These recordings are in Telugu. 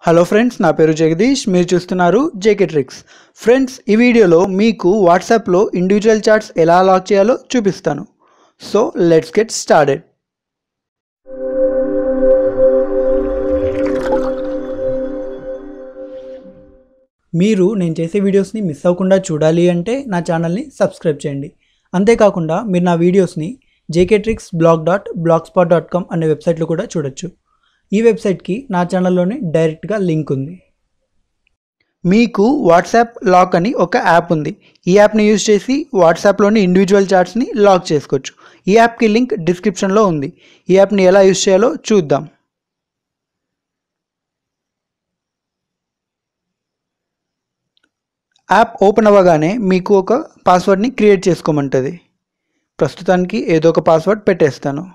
హలో ఫ్రెండ్స్ నా పేరు జగదీష్ మీరు చూస్తున్నారు జేకే ట్రిక్స్ ఫ్రెండ్స్ ఈ వీడియోలో మీకు వాట్సాప్లో ఇండివిజువల్ చార్ట్స్ ఎలా లాక్ చేయాలో చూపిస్తాను సో లెట్స్ గెట్ స్టార్టెడ్ మీరు నేను చేసే వీడియోస్ని మిస్ అవ్వకుండా చూడాలి అంటే నా ఛానల్ని సబ్స్క్రైబ్ చేయండి అంతేకాకుండా మీరు నా వీడియోస్ని JK tricks blog dot blogspot dot com అనే వెబ్సైట్లో కూడా చూడొచ్చు ఈ వెబ్సైట్కి నా ఛానల్లోనే డైరెక్ట్గా లింక్ ఉంది మీకు వాట్సాప్ లాక్ అని ఒక యాప్ ఉంది ఈ యాప్ని యూజ్ చేసి వాట్సాప్లోని ఇండివిజువల్ చాట్స్ని లాక్ చేసుకోవచ్చు ఈ యాప్కి లింక్ డిస్క్రిప్షన్లో ఉంది ఈ యాప్ని ఎలా యూజ్ చేయాలో చూద్దాం యాప్ ఓపెన్ అవ్వగానే మీకు ఒక పాస్వర్డ్ని క్రియేట్ చేసుకోమంటుంది ప్రస్తుతానికి ఏదో ఒక పాస్వర్డ్ పెట్టేస్తాను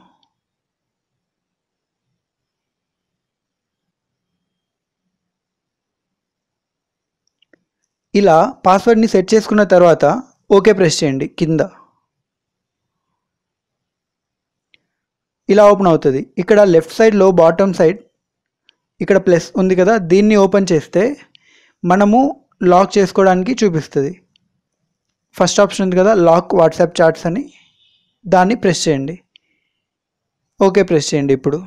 ఇలా పాస్వర్డ్ని సెట్ చేసుకున్న తర్వాత ఓకే ప్రెస్ చేయండి కింద ఇలా ఓపెన్ అవుతుంది ఇక్కడ లెఫ్ట్ సైడ్లో బాటమ్ సైడ్ ఇక్కడ ప్లస్ ఉంది కదా దీన్ని ఓపెన్ చేస్తే మనము లాక్ చేసుకోవడానికి చూపిస్తుంది ఫస్ట్ ఆప్షన్ ఉంది కదా లాక్ వాట్సాప్ చాట్స్ అని దాన్ని ప్రెస్ చేయండి ఓకే ప్రెస్ చేయండి ఇప్పుడు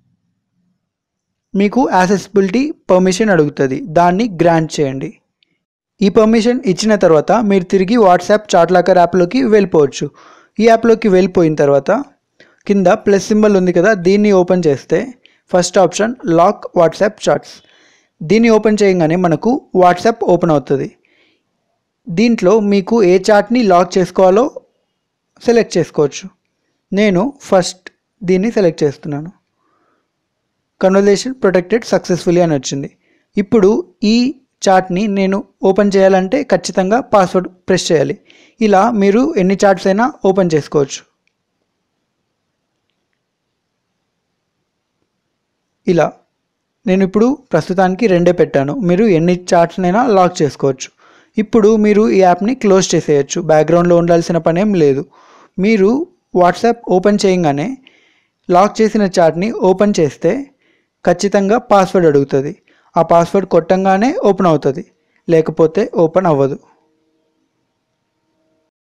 మీకు యాక్సెసిబిలిటీ పర్మిషన్ అడుగుతుంది దాన్ని గ్రాంట్ చేయండి ఈ పర్మిషన్ ఇచ్చిన తర్వాత మీరు తిరిగి వాట్సాప్ చాట్ లాకర్ యాప్లోకి వెళ్ళిపోవచ్చు ఈ యాప్లోకి వెళ్ళిపోయిన తర్వాత కింద ప్లస్ సింబల్ ఉంది కదా దీన్ని ఓపెన్ చేస్తే first option lock WhatsApp chats దీన్ని ఓపెన్ చేయగానే మనకు వాట్సాప్ ఓపెన్ అవుతుంది దీంట్లో మీకు ఏ చాట్ని లాక్ చేసుకోవాలో సెలెక్ట్ చేసుకోవచ్చు నేను ఫస్ట్ దీన్ని సెలెక్ట్ చేస్తున్నాను కన్వర్జేషన్ ప్రొటెక్టెడ్ సక్సెస్ఫుల్లీ అని వచ్చింది ఇప్పుడు ఈ చాట్ని నేను ఓపెన్ చేయాలంటే ఖచ్చితంగా పాస్వర్డ్ ప్రెస్ చేయాలి ఇలా మీరు ఎన్ని చాట్స్ అయినా ఓపెన్ చేసుకోవచ్చు ఇలా నేను ఇప్పుడు ప్రస్తుతానికి రెండే పెట్టాను మీరు ఎన్ని చాట్స్నైనా లాక్ చేసుకోవచ్చు ఇప్పుడు మీరు ఈ యాప్ని క్లోజ్ చేసేయచ్చు బ్యాక్గ్రౌండ్లో ఉండాల్సిన పనేం లేదు మీరు వాట్సాప్ ఓపెన్ చేయగానే లాక్ చేసిన చాట్ని ఓపెన్ చేస్తే ఖచ్చితంగా పాస్వర్డ్ అడుగుతుంది ఆ పాస్వర్డ్ కొట్టంగానే ఓపెన్ అవుతుంది లేకపోతే ఓపెన్ అవ్వదు